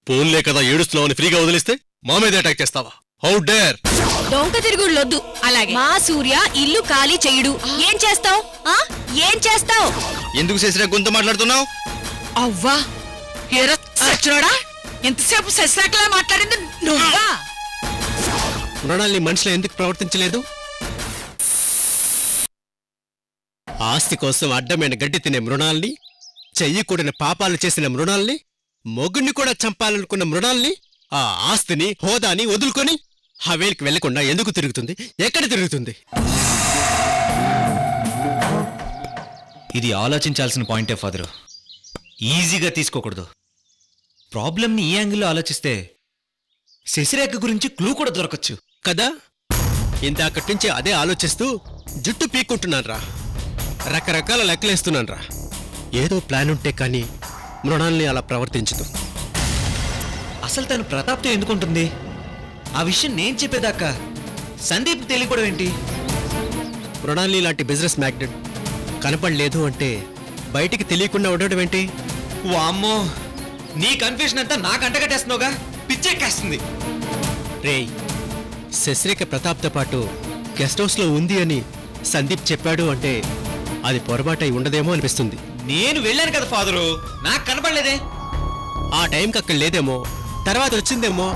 పోన్లే కదా ఏడుస్తున్నావని ఫ్రీగా వదిలిస్తే మా మీద అటాక్ చేస్తావా హౌ డేర్ డొంక తిరుగుళ్ళొద్దు అలాగే మా సూర్య ఇల్లు ఖాళీ చెయ్యడు ఏం చేస్తావ్ ఆ ఏం చేస్తావ్ ఎందుకు చేసినా గొంతు మాట్లాడుతున్నావు అవ్వా ఏరా సచ్చినోడా ఎంతసేపు శశాకలా మాట్లాడింది నువ్వా మృణాల్ని మనుషులు ఎందుకు ప్రవర్తించలేదు ఆస్తి కోసం అడ్డమైన గడ్డి తినే మృణాల్ని చెయ్యకూడని పాపాలు చేసిన మృణాల్ని మొగుణ్ణి కూడా చంపాలనుకున్న మృణాల్ని ఆ ఆస్తిని హోదాని వదులుకొని హవేలికి వెళ్లకుండా ఎందుకు తిరుగుతుంది ఎక్కడ తిరుగుతుంది ఇది ఆలోచించాల్సిన పాయింటే ఫాదరు ఈజీగా తీసుకోకూడదు ప్రాబ్లంని ఈ యాంగిల్లో ఆలోచిస్తే శశిరేఖ గురించి క్లూ కూడా దొరకచ్చు కదా ఇందాకటి నుంచి అదే ఆలోచిస్తూ జుట్టు పీక్కుంటున్నాన్రా రకరకాల లెక్కలేస్తున్నాన్రా ఏదో ప్లాన్ ఉంటే కానీ మృణాల్ని అలా ప్రవర్తించదు అసలు తను ప్రతాప్తో ఎందుకుంటుంది ఆ విషయం నేను చెప్పేదాకా సందీప్ తెలియకూడదు ఏంటి మృణాల్ని లాంటి బిజినెస్ మ్యాగ్నెట్ కనపడలేదు అంటే బయటికి తెలియకుండా ఉండడం ఏంటి వామ్మో నీ కన్ఫ్యూషన్ అంతా నాకు అంటగట్టేస్తున్నావుగా పిచ్చెక్కేస్తుంది రేయ్ శశిరేఖ ప్రతాప్తో పాటు గెస్ట్ హౌస్లో ఉంది అని సందీప్ చెప్పాడు అంటే అది పొరపాటై ఉండదేమో అనిపిస్తుంది నేను వెళ్ళాను కదా ఫాదరు నాకు కనపడలేదే ఆ టైంకి అక్కడ లేదేమో తర్వాత వచ్చిందేమో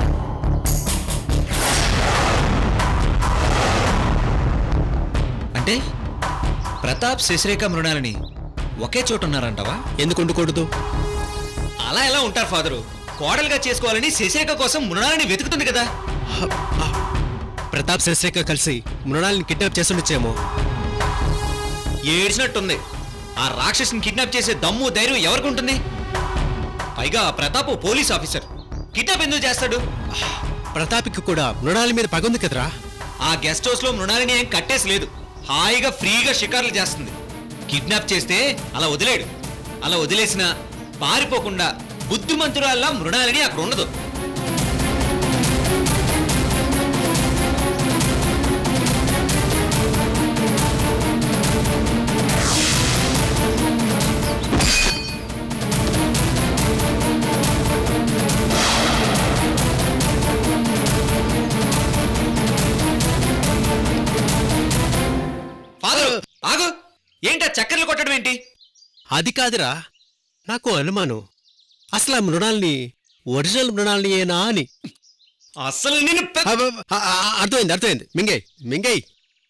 అంటే ప్రతాప్ శశిరేఖ మృణాలని ఒకే చోట ఉన్నారంటావా ఎందుకు ఉండకూడదు అలా ఎలా ఉంటారు ఫాదరు కోడలుగా చేసుకోవాలని శశిరేఖ కోసం మృణాలని వెతుకుతుంది కదా ప్రతాప్ శశిరేఖ కలిసి మృణాల్ని కిడ్నాప్ చేస్తుండొచ్చేమో ఏడ్చినట్టుంది ఆ రాక్షసుని కిడ్నాప్ చేసే దమ్ము ధైర్యం ఎవరికి ఉంటుంది పైగా ఆ ప్రతాప్ పోలీస్ ఆఫీసర్ కిడ్నాప్ ఎందుకు చేస్తాడు ప్రతాప్కి కూడా మృణాల మీద పగుంది కదరా ఆ గెస్ట్ హౌస్ లో మృణాలిని ఏం కట్టేసి లేదు హాయిగా ఫ్రీగా షికార్లు చేస్తుంది కిడ్నాప్ చేస్తే అలా వదిలేడు అలా వదిలేసిన పారిపోకుండా బుద్ధిమంతురాల్లా మృణాలిని అక్కడ ఉండదు ఫాదరు ఆగు ఏంటా చక్కర్లు కొట్టడం ఏంటి అది కాదురా నాకు అనుమానం అసలు ఆ మృణాల్ని ఒరిజినల్ మృణాల్ని ఏనా అని అసలు నేను పెద్ద- అబ్బ, ఆ, ఆ, అర్థమైంది అర్థమైంది మింగయ్ మింగయ్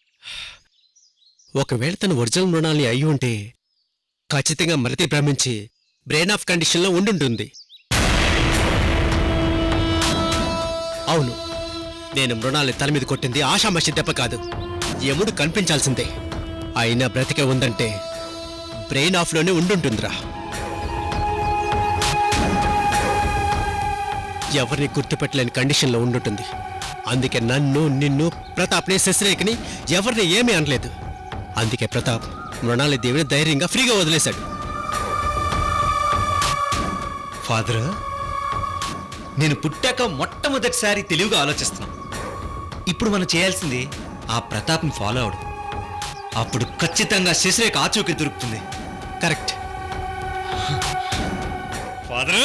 ఒకవేళ తను ఒరిజినల్ మృణాల్ని అయి ఉంటే ఖచ్చితంగా మరతి భ్రమించి బ్రెయిన్ ఆఫ్ కండిషన్లో ఉండుంటుంది అవును నేను మృణాల్ని తల మీద కొట్టింది ఆషామషి దెబ్బ కాదు యముడు కనిపించాల్సిందే అయినా బ్రతికే ఉందంటే బ్రెయిన్ ఆఫ్లోనే ఉండుంటుందిరా ఎవరిని గుర్తుపెట్టలేని కండిషన్లో ఉండుంటుంది అందుకే నన్ను నిన్ను ప్రతాప్ని శశిరేఖని ఎవరిని ఏమీ అనలేదు అందుకే ప్రతాప్ మృణాలి దేవిని ధైర్యంగా ఫ్రీగా వదిలేశాడు ఫాదర్ నేను పుట్టాక మొట్టమొదటిసారి తెలివిగా ఆలోచిస్తున్నా ఇప్పుడు మనం చేయాల్సింది ఆ ప్రతాప్ని ఫాలో అవడం అప్పుడు ఖచ్చితంగా శశిరేఖ ఆచూకీ దొరుకుతుంది కరెక్ట్ ఫాదర్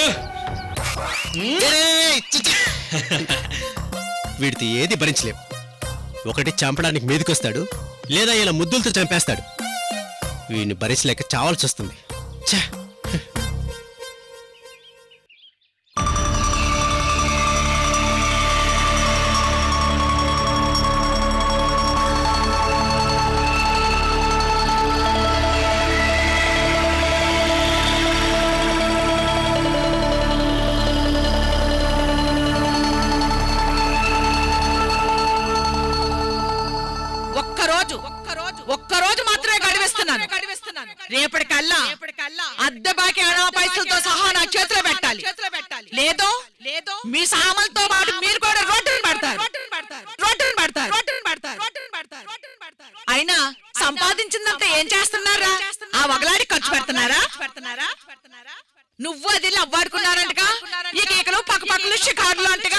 వీడితో ఏది భరించలేం ఒకటి చంపడానికి మీదకొస్తాడు లేదా ఇలా ముద్దులతో చంపేస్తాడు వీడిని భరించలేక చావాల్సి వస్తుంది ఛే! ఒక్కరోజు ఒక్కరోజు మాత్రమే గడివిస్తున్నాను రేపటికల్లా అద్దె బాకీ అనా పైసలతో సహా నా చేతిలో పెట్టాలి లేదో లేదో మీ సామాన్లతో పాటు మీరు కూడా రోడ్డును పడతారు రోడ్డును పడతారు అయినా సంపాదించిందంతా ఏం చేస్తున్నారా ఆ వగలాడి ఖర్చు పెడుతున్నారా నువ్వు అది అవ్వాడుకున్నారంటగా ఈ కేకలు పక్క పక్కలు షికార్లు అంటగా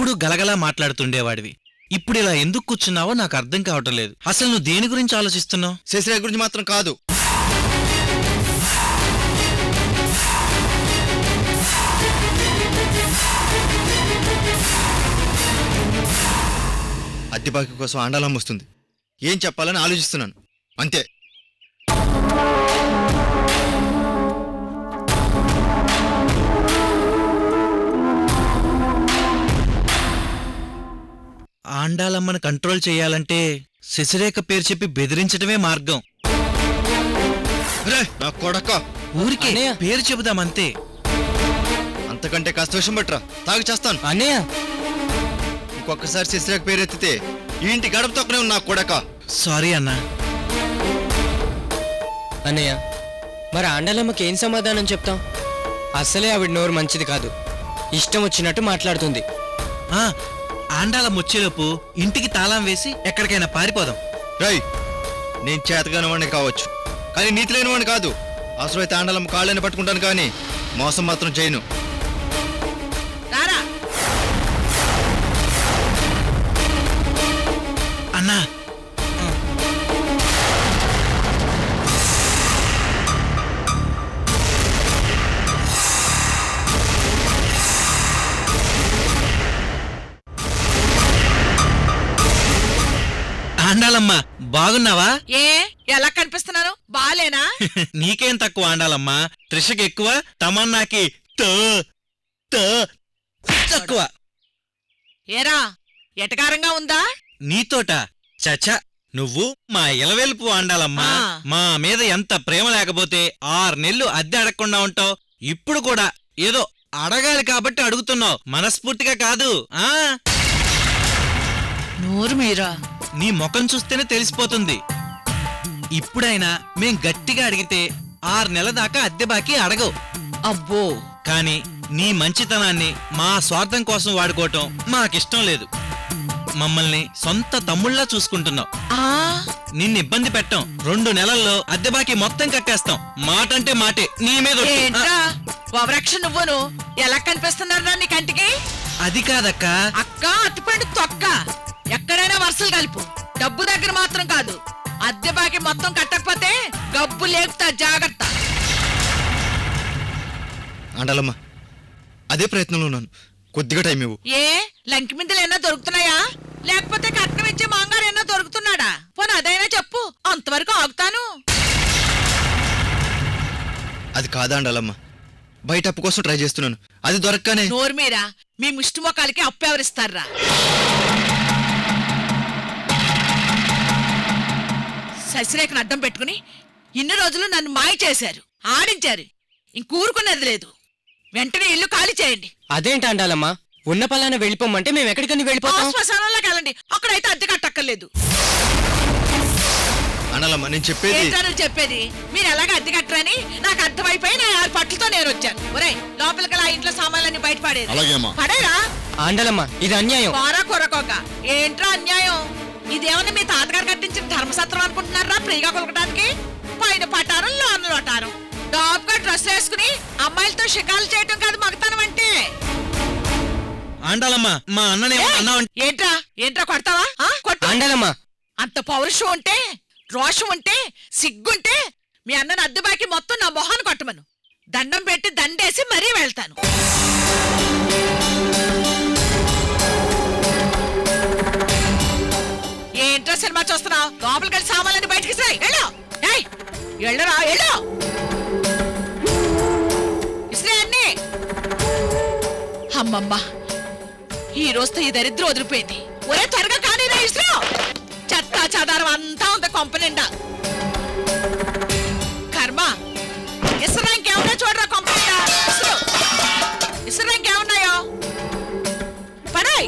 ఎప్పుడు గలగలా మాట్లాడుతుండేవాడివి ఇప్పుడు ఇలా ఎందుకు కూర్చున్నావో నాకు అర్థం కావటం లేదు అసలు నువ్వు దేని గురించి ఆలోచిస్తున్నావు శశిరేఖ గురించి మాత్రం కాదు అద్దె బాకీ కోసం ఆండాలం వస్తుంది ఏం చెప్పాలని ఆలోచిస్తున్నాను అంతే ఆండాలమ్మను కంట్రోల్ చేయాలంటే శశిరేఖ పేరు చెప్పి బెదిరించడమే మార్గం రే నా కొడక ఊరికే పేరు చెబుదామంతే అంతకంటే కాస్త విషయం పట్టరా తాగి చేస్తాను అన్నయ్య ఇంకొకసారి శశిరేఖ పేరు ఎత్తితే ఈ ఇంటి గడప తొక్కనే ఉన్న నా కొడక సారీ అన్నా అన్నయ్య మరి ఆండాలమ్మకి ఏం సమాధానం చెప్తాం అసలే ఆవిడ నోరు మంచిది కాదు ఇష్టం వచ్చినట్టు మాట్లాడుతుంది ఆ, ఆండాలం వచ్చేలోపు ఇంటికి తాళం వేసి ఎక్కడికైనా పారిపోదాం రై నేను చేతగాని వాడిని కావచ్చు కానీ నీతి లేని వాడిని కాదు అవసరమైతే ఆండలం కాళ్ళని పట్టుకుంటాను కానీ మోసం మాత్రం చేయను రారా అన్నా ఆండాలమ్మా బాగున్నావా ఏ ఎలా కనిపిస్తున్నాను బాలేనా నీకేం తక్కువ ఆండాలమ్మా త్రిషకి ఎక్కువ తమన్నాకి తో తో తక్కువ ఏరా ఎటకారంగా ఉందా నీతోట చచ నువ్వు మా ఇలవెలుపు ఆండాలమ్మా ఆ. మా మీద ఎంత ప్రేమ లేకపోతే ఆరు నెలలు అద్దె అడగకుండా ఉంటావు ఇప్పుడు కూడా ఏదో అడగాలి కాబట్టి అడుగుతున్నావు మనస్ఫూర్తిగా కాదు ఆ నోరు మీరా నీ ముఖం చూస్తేనే తెలిసిపోతుంది ఇప్పుడైనా మేం గట్టిగా అడిగితే ఆరు నెలల దాకా అద్దె బాకీ అడగవు అబ్బో కానీ నీ మంచితనాన్ని మా స్వార్థం కోసం వాడుకోవటం మాకిష్టం లేదు మమ్మల్ని సొంత తమ్ముళ్లా చూసుకుంటున్నావు ఆ నిన్ను ఇబ్బంది పెట్టం రెండు నెలల్లో అద్దె బాకీ మొత్తం కట్టేస్తాం మాటంటే మాటే నీ మీద ఒట్టు. ఏంట్రా ఓవరాక్షన్ నువ్వును ఎలా కనిపిస్తున్నారా నీ కంటికి అది కాదక్క అక్క అత్తిపండు తొక్క ఎక్కడైనా వరుసలు కలుపు డబ్బు దగ్గర మాత్రం కాదు అద్దె బాకి మొత్తం కట్టకపోతే గబ్బు లేపుతా జాగ్రత్త ఆండాలమ్మ అదే ప్రయత్నంలో ఉన్నాను కొద్దిగా టైం ఇవ్వు ఏ లంకి మిందలు ఏనా దొరుకుతున్నాయా లేకపోతే కట్నం ఇచ్చే మాంగారు ఏనా దొరుకుతున్నాడా పోనీ అదైనా చెప్పు అంతవరకు ఆగుతాను అది కాదా ఆండాలమ్మ బయట అప్పు కోసం ట్రై చేస్తున్నాను అది దొరకగానే నోరు మీరా మీ ముష్టి మొక్కలకి అప్పు ఎవరిస్తారా శశిరేఖను అడ్డం పెట్టుకుని ఇన్ని రోజులు నన్ను మాయ చేశారు ఆడించారు ఇంకూరుకున్నది లేదు వెంటనే ఇల్లు ఖాళీ చేయండి అదేంటి అండాలమ్మా ఉన్న పలాన వెళ్ళిపోమంటే మేము ఎక్కడికని ఆ వెళ్ళిపోతాం శ్మశానంలోకి వెళ్ళండి అక్కడైతే అద్దె కట్టక్కర్లేదు ఆండాలమ్మ నేను చెప్పేది ఏంటో నువ్వు చెప్పేది మీరు ఎలాగ అద్దె కట్టరని నాకు అర్థమైపోయి నా ఆరు పట్లతో నేను వచ్చాను ఒరేయ్ లోపలికి ఆ ఇంట్లో సామాన్లన్నీ బయట పడేది అలాగేమ్మా. పడేరా ఆండాలమ్మా ఇది అన్యాయం కోరా కొరకోక ఏంట్రా అన్యాయం ఇదేమన్నా మీ తాతగారు కట్టించిన ధర్మసత్రం అనుకుంటున్నారా ఫ్రీగా కొలకడానికి పైన పటారం లోన లోటారం డాబ్గా డ్రెస్ వేసుకుని అమ్మాయిలతో షికాలు చేయటం కాదు మగతనం అంటే ఆండాలమ్మ మా అన్ననే ఏయ్! అన్నావంటే ఏంట్రా ఏంట్రా కొడతావా ఆ? కొట్టు ఆండాలమ్మా అంత పౌరుషం ఉంటే రోషం ఉంటే సిగ్గుంటే మీ అన్నను అద్దె బాకి మొత్తం నా మొహాన్ని కొట్టమను దండం పెట్టి దండేసి మరీ వెళ్తాను ఏంట్రా సినిమా చూస్తున్నావు లోపలికి వెళ్ళి సామాన్లన్నీ బయటికి సాయి వెళ్ళు ఏయ్ వెళ్ళరా వెళ్ళు ఇస్రే అన్నీ అమ్మమ్మ ఈ రోజుతో ఈ దరిద్రం వదిలిపోయింది ఒరే త్వరగా కానీ రా ఇస్రో చెత్త చదారం అంతా ఉంది కొంప నిండా కర్మ ఇసురా ఇంకేమన్నా చూడరా కొంప నిండా ఇసురు ఇసురా ఇంకేమున్నాయో పడాయ్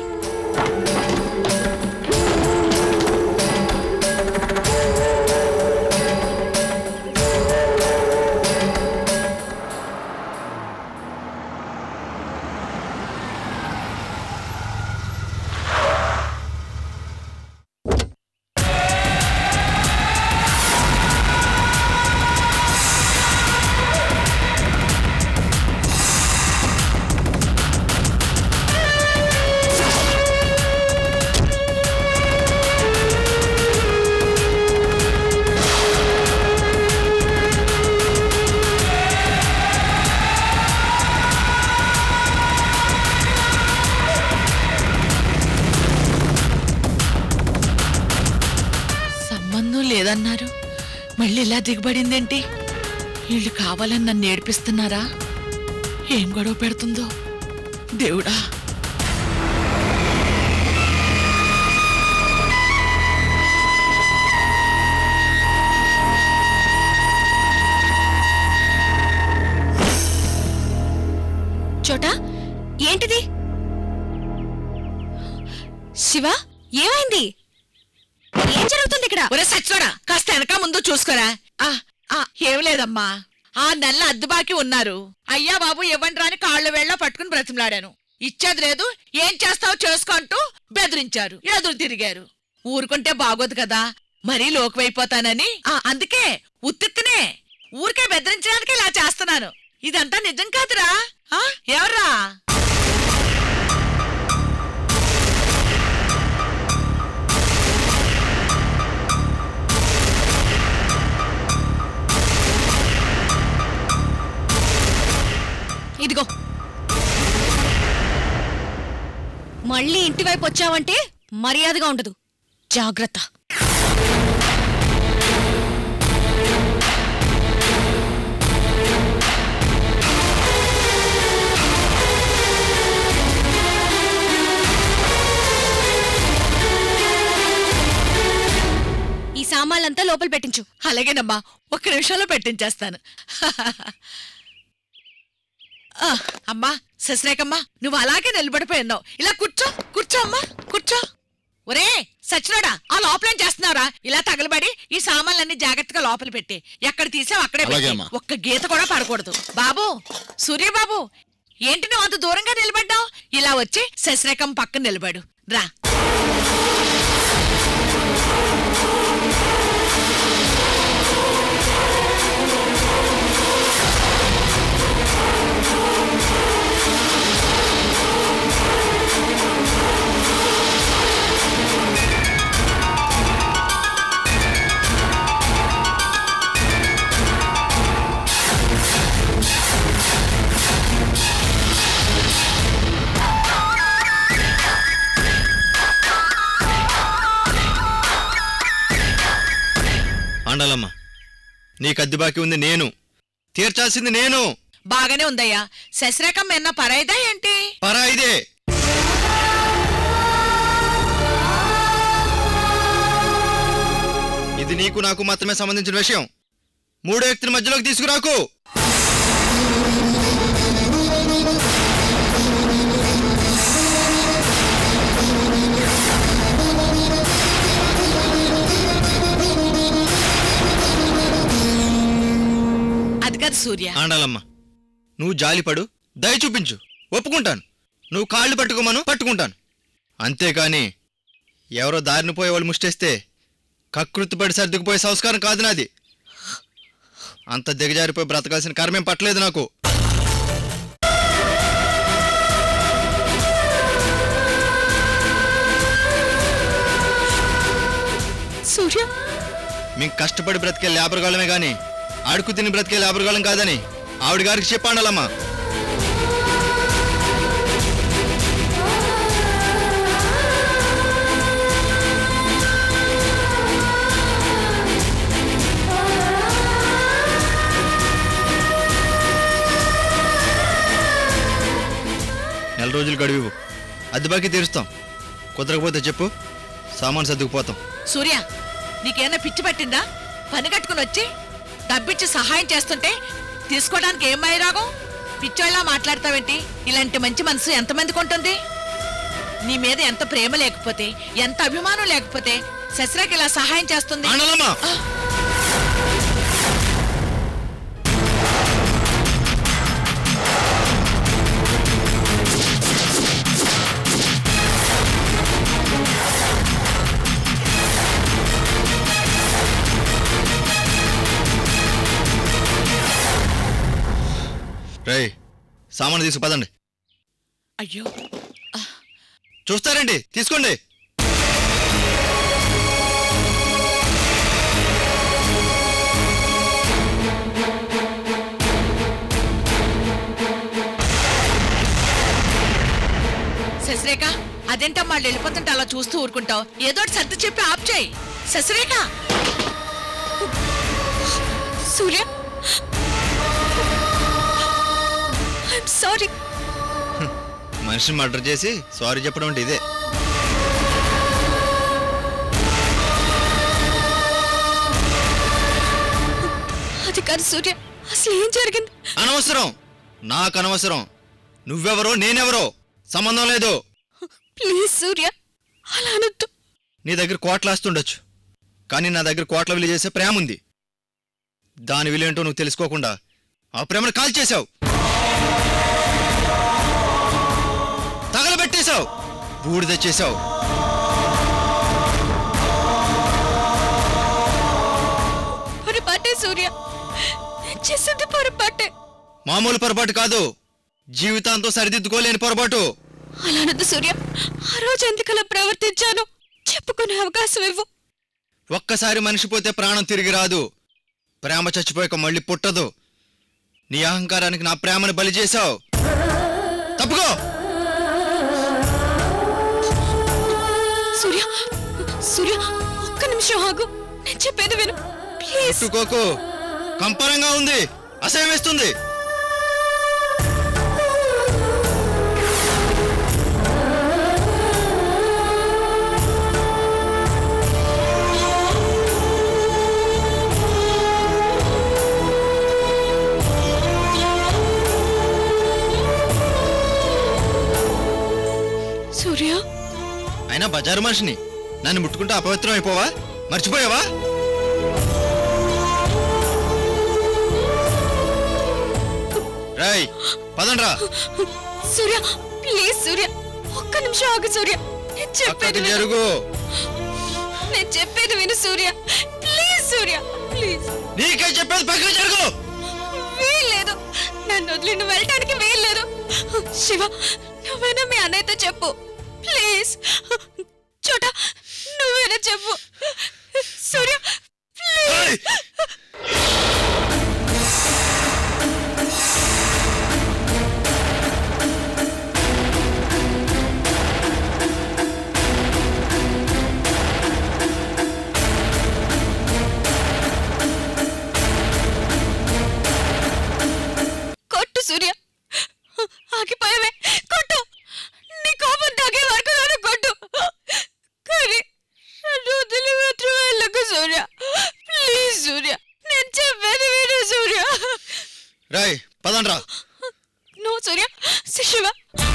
లేదన్నారు మళ్ళీ ఇలా దిగబడిందేంటి వీళ్ళు కావాలని నన్ను ఏడిపిస్తున్నారా ఏం గొడవ పెడుతుందో దేవుడా చోటా ఏంటిది శివ ఏమైంది ఏం జరుగుతుంది ఇక్కడ ఒరే సచ్చోడా కాస్త వెనక ముందు చూసుకోరా ఆ, ఆ, ఏం లేదమ్మా ఆ నెల అద్దె బాకి ఉన్నారు అయ్యా బాబు ఇవ్వండి రాని కాళ్ళు వేళ్ళ పట్టుకుని బ్రతిమలాడాను ఇచ్చేది లేదు ఏం చేస్తావో చేసుకుంటూ బెదిరించారు ఎదురు తిరిగారు ఊరుకుంటే బాగోదు కదా మరీ లోకువైపోతానని ఆ, అందుకే ఉత్తిత్తునే ఊరికే బెదిరించడానికి ఇలా చేస్తున్నాను ఇదంతా నిజం కాదురా ఆ, ఎవర్రా ఇదిగో మళ్ళీ ఇంటి వైపు వచ్చావంటే మర్యాదగా ఉండదు జాగ్రత్త ఈ సామాన్లంతా లోపల పెట్టించు అలాగేనమ్మా ఒక్క నిమిషంలో పెట్టించేస్తాను ఆ, అమ్మా శశిరేఖమ్మా నువ్వు అలాగే నిలబడిపోయి ఉన్నావు ఇలా కూర్చో కూర్చో అమ్మా కూర్చో ఒరే సచ్చినోడా ఆ లోపలేం చేస్తున్నావురా ఇలా తగలబడి ఈ సామాన్లన్నీ జాగ్రత్తగా లోపల పెట్టి ఎక్కడ తీసావు అక్కడే అలాగే పెట్టి. అమ్మా. ఒక్క గీత కూడా పడకూడదు బాబు సూర్యబాబు ఏంటి నువ్వు అంత దూరంగా నిలబడ్డావు ఇలా వచ్చి శశిరేఖం పక్కన నిలబడు రా ఆండాలమ్మ నీకు అద్దె బాకీ ఉంది నేను తీర్చాల్సింది నేను బాగానే ఉందయ్యా శశిరేఖం ఎన్న పరైదా ఏంటి పరా ఇదే ఇది నీకు నాకు మాత్రమే సంబంధించిన విషయం మూడో వ్యక్తుల మధ్యలోకి తీసుకురాకు అది కాదు సూర్య ఆండాలమ్మ నువ్వు జాలిపడు దయ చూపించు ఒప్పుకుంటాను నువ్వు కాళ్ళు పట్టుకోమను పట్టుకుంటాను అంతేకాని ఎవరో దారిని పోయే వాళ్ళు ముష్టేస్తే కకృతిపడి సర్దుకుపోయే సంస్కారం కాదు నాది అంత దిగజారిపోయి బ్రతకాల్సిన కర్మేం పట్టలేదు నాకు సూర్య మేము కష్టపడి బ్రతికే లేబర్గాళ్ళమే గాని అడుగు తిని బ్రతికే లేబర్గాళ్ళం కాదని ఆవిడ గారికి చెప్పాండాలమ్మా నెల రోజులు గడువు అద్దె బాకీ తీరుస్తాం కుదరకపోతే చెప్పు సామాన్ సర్దుకుపోతాం సూర్య నీకేమైనా పిచ్చి పట్టిందా పని కట్టుకుని వచ్చి డబ్బిచ్చి సహాయం చేస్తుంటే తీసుకోవడానికి ఏం మైరాగం పిచ్చోళ్ళ మాట్లాడతావేంటి ఇలాంటి మంచి మనసు ఎంతమందికి ఉంటుంది నీ మీద ఎంత ప్రేమ లేకపోతే ఎంత అభిమానం లేకపోతే శశిరేఖ ఇలా సహాయం చేస్తుంది ఆండాలమ్మా రేయ్ సామాను తీసుకు పదండి అయ్యో చూస్తారండి తీసుకోండి శశిరేఖ అదేంటమ్మా వాళ్ళు వెళ్ళిపోతుంటే అలా చూస్తూ ఊరుకుంటావు ఏదో ఒకటి సర్ది చెప్పి ఆప్ చేయి శశిరేఖ సూర్య ఐఎమ్ సారీ మనిషిని మర్డర్ చేసి సారీ చెప్పడం అంటే ఇదే అది కాదు సూర్య అసలు ఏం జరిగింది అనవసరం నాకు అనవసరం నువ్వెవరో నేనెవరో సంబంధం లేదు ప్లీజ్ సూర్య అలా అనొద్దు నీ దగ్గర కోట్ల ఆస్తుండొచ్చు కానీ నా దగ్గర కోట్ల విలువ చేసే ప్రేమ ఉంది దాని విలువ ఏంటో నువ్వు తెలుసుకోకుండా ఆ ప్రేమను కాల్ చేసావు తగలబెట్టేశావు బూడిద చేశావు పొరపాటే సూర్య నేను చేసింది పొరపాటే మామూలు పొరపాటు కాదు జీవితాంతం సరిదిద్దుకోలేని పొరపాటు అలా అనొద్దు సూర్య ఆ రోజు ఎందుకలా ప్రవర్తించాను చెప్పుకునే అవకాశం ఇవ్వు ఒక్కసారి మనిషి పోతే ప్రాణం తిరిగి రాదు ప్రేమ చచ్చిపోయాక మళ్ళీ పుట్టదు నీ అహంకారానికి నా ప్రేమను బలి చేశావు తప్పుకో సూర్య సూర్య ఒక్క నిమిషం ఆగు నేను చెప్పేది విను ప్లీజ్ ముట్టుకోకు కంపరంగా ఉంది అసహ్యం వేస్తుంది సూర్య అయినా బజారు మనిషిని నన్ను ముట్టుకుంటే అపవిత్రం అయిపోవా మర్చిపోయావా రాయ్ పదండ్రా సూర్య ప్లీజ్ సూర్య ఒక్క నిమిషం ఆగు సూర్య నేను చెప్పేది అక్కడికి విను జరుగు నేను చెప్పేది విను సూర్య ప్లీజ్ సూర్య ప్లీజ్ నీకే చెప్పేది పక్కన జరుగు వీల్లేదు నన్ను వదిలి నువ్వు వెళ్ళటానికి వీల్లేదు శివ నువ్వైనా మీ అన్నయ్యతో చెప్పు ప్లీజ్ చోట నువ్వైనా చెప్పు సూర్య ప్లీజ్ ఏయ్! కొట్టు సూర్య ఆగిపోయావే కొట్టు నీ కోపం తగ్గే వరకు నన్ను కొట్టు కానీ నన్ను వదిలి మాత్రం వెళ్ళకు సూర్య ప్లీజ్ సూర్య నేను చెప్పేది విను సూర్య రాయ్ పదండ్రా no Surya శిశువ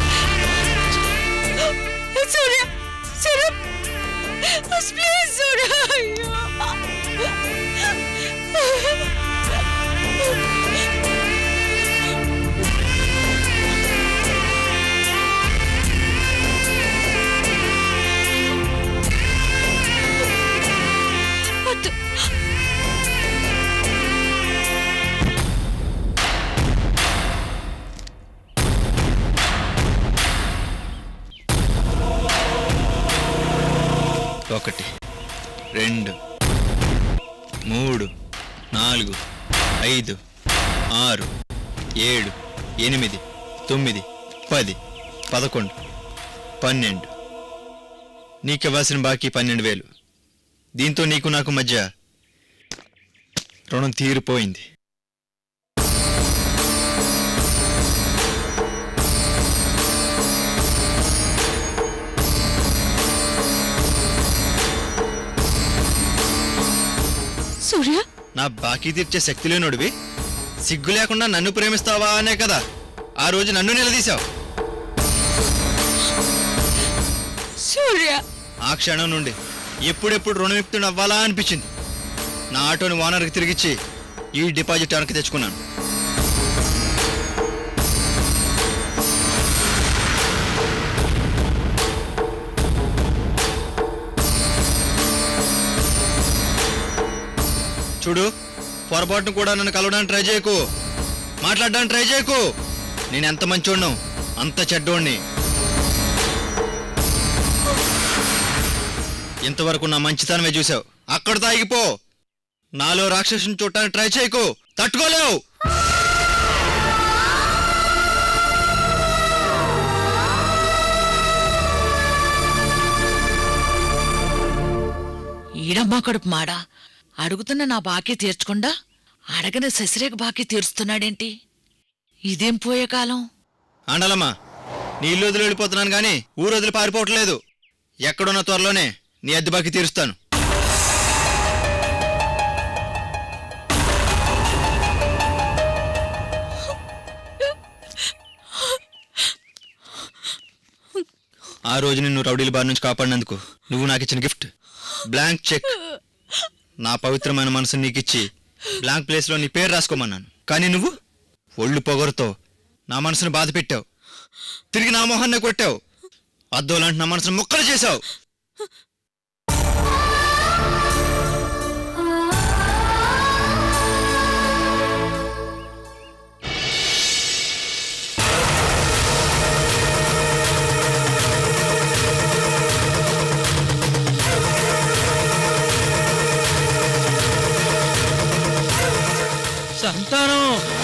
Surya Surya please సూర్య అయ్యో వద్దు ఒకటి రెండు మూడు నాలుగు ఐదు ఆరు ఏడు ఎనిమిది తొమ్మిది పది పదకొండు పన్నెండు నీకు ఇవ్వాల్సిన బాకీ పన్నెండు వేలు దీంతో నీకు నాకు మధ్య రుణం తీరిపోయింది సూర్య నా బాకీ తీర్చే శక్తి లేనోడివి సిగ్గు లేకుండా నన్ను ప్రేమిస్తావా అనే కదా ఆ రోజు నన్ను నిలదీశావు సూర్య ఆ క్షణం నుండి ఎప్పుడెప్పుడు రుణవిక్తుడు అవ్వాలా అనిపించింది నా ఆటోని ఓనర్కి తిరిగిచ్చి ఈ డిపాజిట్ వెనక్కి తెచ్చుకున్నాను చూడు పొరపాటును కూడా నన్ను కలవడానికి ట్రై చేయకు మాట్లాడడానికి ట్రై చేయకు నేను ఎంత మంచోడ్ను అంత చెడ్డోడిని ఇంతవరకు నా మంచితనమే చూసావు అక్కడ తాగిపో నాలో రాక్షసుని చూడటానికి ట్రై చేయకు తట్టుకోలేవు ఈడమ్మా కడుపు మాడా అడుగుతున్న నా బాకీ తీర్చకుండా అడగని శశిరేఖ బాకీ తీరుస్తున్నాడేంటి ఇదేం పోయే కాలం ఆండాలమ్మా నీ ఇల్లు వదిలి వెళ్ళిపోతున్నాను కానీ ఊరు వదిలి పారిపోవట్లేదు ఎక్కడున్న త్వరలోనే నీ అద్దె బాకీ తీరుస్తాను ఆ రోజు నిన్ను రౌడీల బారి నుంచి కాపాడినందుకు నువ్వు నాకు ఇచ్చిన గిఫ్ట్ బ్లాంక్ చెక్ నా పవిత్రమైన మనసుని నీకు ఇచ్చి బ్లాంక్ ప్లేస్లో నీ పేరు రాసుకోమన్నాను కానీ నువ్వు ఒళ్ళు పొగరుతో నా మనసును బాధ పెట్టావు తిరిగి నా మొహాన్నే కొట్టావు అద్దోలాంటి నా మనసును ముక్కలు చేశావు సంతానం